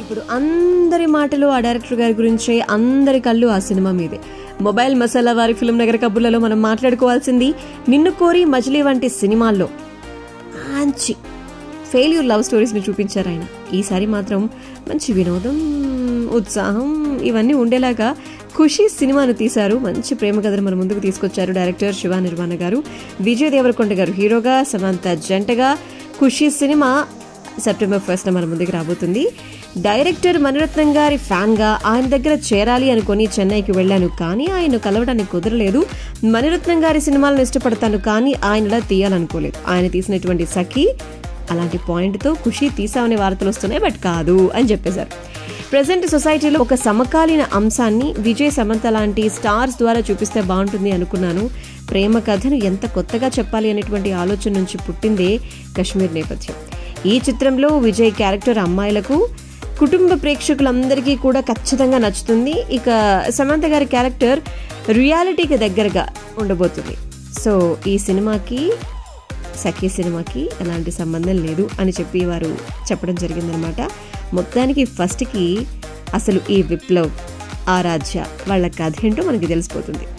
ఇప్పుడు అందరి మాటలు ఆ డైరెక్టర్ గారి గురించే అందరి కళ్ళు ఆ సినిమా మీదే మొబైల్ మసాలా వారి ఫిల్మ్ నగర కబుర్లలో మనం మాట్లాడుకోవాల్సింది నిన్ను కోరి మజిలీ వంటి సినిమాల్లో మంచి ఫెయిల్యూర్ లవ్ స్టోరీస్ని చూపించారు ఆయన ఈసారి మాత్రం మంచి వినోదం ఉత్సాహం ఇవన్నీ ఉండేలాగా ఖుషి సినిమాను తీశారు మంచి ప్రేమ కథను మన ముందుకు తీసుకొచ్చారు డైరెక్టర్ శివ నిర్మాణ గారు విజయ్ దేవరకొండ గారు హీరోగా సమంత జంటగా ఖుషి సినిమా సెప్టెంబర్ ఫస్ట్ మన ముందుకు రాబోతుంది డైరెక్టర్ మణిరత్నం గారి ఫ్యాన్గా ఆయన దగ్గర చేరాలి అనుకొని చెన్నైకి వెళ్ళాను కానీ ఆయన కలవడానికి కుదరలేదు మణిరత్నం గారి సినిమాలను ఇష్టపడతాను కానీ ఆయనలా తీయాలనుకోలేదు ఆయన తీసినటువంటి సఖి అలాంటి పాయింట్తో ఖుషి తీసామనే వార్తలు వస్తున్నాయి బట్ కాదు అని చెప్పేశారు ప్రజెంట్ సొసైటీలో ఒక సమకాలీన అంశాన్ని విజయ్ సమంత లాంటి స్టార్స్ ద్వారా చూపిస్తే బాగుంటుంది అనుకున్నాను ప్రేమ కథను ఎంత కొత్తగా చెప్పాలి అనేటువంటి ఆలోచన నుంచి పుట్టిందే కశ్మీర్ నేపథ్యం ఈ చిత్రంలో విజయ్ క్యారెక్టర్ అమ్మాయిలకు కుటుంబ ప్రేక్షకులందరికీ కూడా ఖచ్చితంగా నచ్చుతుంది ఇక సమంత గారి క్యారెక్టర్ రియాలిటీకి దగ్గరగా ఉండబోతుంది సో ఈ సినిమాకి సఖీ సినిమాకి ఎలాంటి సంబంధం లేదు అని చెప్పి వారు చెప్పడం జరిగిందనమాట మొత్తానికి ఫస్ట్కి అసలు ఈ విప్లవ్ ఆరాధ్య వాళ్ళ కథ ఏంటో మనకి తెలిసిపోతుంది